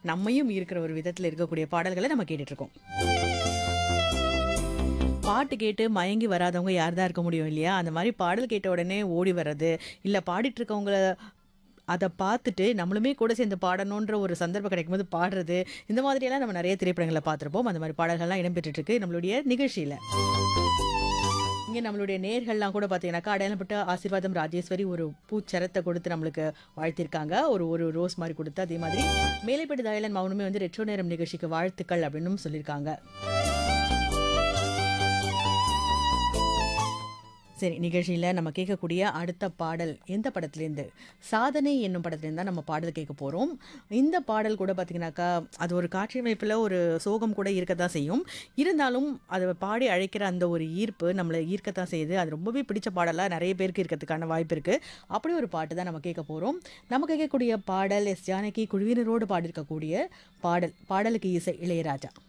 நம்மையும் இருக்கிற ஒரு விதத்தில் இருக்கக்கூடிய பாடல்களை நம்ம கேட்டுட்டு இருக்கோம் பாட்டு கேட்டு மயங்கி வராதவங்க யார் தான் இருக்க முடியும் இல்லையா அந்த மாதிரி பாடல் கேட்ட உடனே ஓடி வர்றது இல்லை பாடிட்டு இருக்கவங்கள அதை பார்த்துட்டு நம்மளுமே கூட சேர்ந்து பாடணுன்ற ஒரு சந்தர்ப்பம் கிடைக்கும்போது பாடுறது இந்த மாதிரியெல்லாம் நம்ம நிறைய திரைப்படங்களை பார்த்துருப்போம் அந்த மாதிரி பாடல்கள்லாம் இடம்பெற்றுட்டு இருக்கு நம்மளுடைய நிகழ்ச்சியில் இங்கே நம்மளுடைய நேர்கள்லாம் கூட பார்த்தீங்கன்னாக்கா அடையாளப்பட்ட ஆசீர்வாதம் ராஜேஸ்வரி ஒரு பூச்சரத்தை கொடுத்து நம்மளுக்கு வாழ்த்திருக்காங்க ஒரு ஒரு ரோஸ் மாதிரி கொடுத்து அதே மாதிரி மேலைப்பட்டு தயலன் மௌனமே வந்து ரெட்ரோ நேரம் நிகழ்ச்சிக்கு வாழ்த்துக்கள் அப்படின்னு சொல்லியிருக்காங்க சரி நிகழ்ச்சியில் நம்ம கேட்கக்கூடிய அடுத்த பாடல் எந்த படத்துலேருந்து சாதனை என்னும் படத்துலேருந்து தான் நம்ம பாடல் கேட்க போகிறோம் இந்த பாடல் கூட பார்த்திங்கனாக்கா அது ஒரு காட்சி அமைப்பில் ஒரு சோகம் கூட இருக்க தான் செய்யும் இருந்தாலும் அதை பாடி அழைக்கிற அந்த ஒரு ஈர்ப்பு நம்மளை ஈர்க்கத்தான் செய்யுது அது ரொம்பவே பிடிச்ச பாடலாக நிறைய பேருக்கு இருக்கிறதுக்கான வாய்ப்பு இருக்குது அப்படி ஒரு பாட்டு தான் நம்ம கேட்க போகிறோம் நம்ம கேட்கக்கூடிய பாடல் எஸ் ஜானகி குழுவினரோடு பாடியிருக்கக்கூடிய பாடல் பாடலுக்கு இசை இளையராஜா